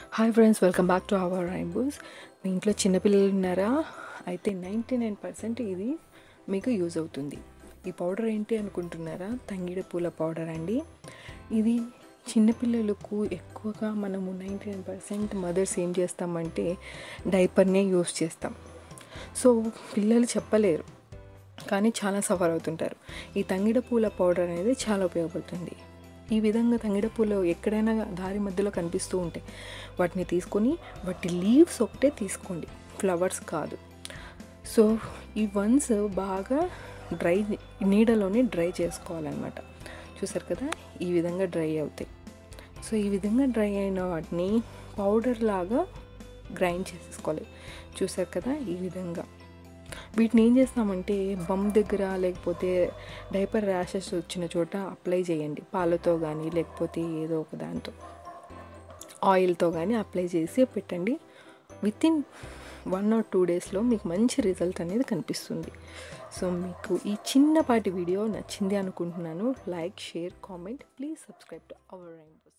hi friends welcome back to our rainbows మీ ఇంట్లో చిన్నపిల్లలు ఉన్నారా అయితే నైంటీ నైన్ పర్సెంట్ ఇది మీకు యూజ్ అవుతుంది ఈ పౌడర్ ఏంటి అనుకుంటున్నారా తంగిడ పూల పౌడర్ అండి ఇది చిన్నపిల్లలకు ఎక్కువగా మనము నైంటీ నైన్ పర్సెంట్ మదర్స్ ఏం చేస్తామంటే డైపర్నే యూస్ చేస్తాం సో పిల్లలు చెప్పలేరు కానీ చాలా సఫర్ అవుతుంటారు ఈ తంగిడ పూల పౌడర్ అనేది చాలా ఉపయోగపడుతుంది ఈ విధంగా తంగిడ పూలు ఎక్కడైనా దారి మధ్యలో కనిపిస్తూ ఉంటాయి వాటిని తీసుకొని వాటి లీవ్స్ ఒకటే తీసుకోండి ఫ్లవర్స్ కాదు సో ఈ వన్స్ బాగా డ్రై నీడలోనే డ్రై చేసుకోవాలన్నమాట చూసారు కదా ఈ విధంగా డ్రై అవుతాయి సో ఈ విధంగా డ్రై అయిన వాటిని పౌడర్ లాగా గ్రైండ్ చేసేసుకోవాలి చూసారు కదా ఈ విధంగా వీటిని ఏం చేస్తామంటే బమ్ దగ్గర లేకపోతే డైపర్ ర్యాషెస్ వచ్చిన చోట అప్లై చేయండి పాలతో కానీ లేకపోతే ఏదో ఒక దాంతో ఆయిల్తో కానీ అప్లై చేసి పెట్టండి within one or two డేస్లో మీకు మంచి రిజల్ట్ అనేది కనిపిస్తుంది సో మీకు ఈ చిన్నపాటి వీడియో నచ్చింది అనుకుంటున్నాను like share comment please subscribe to our రైంబోస్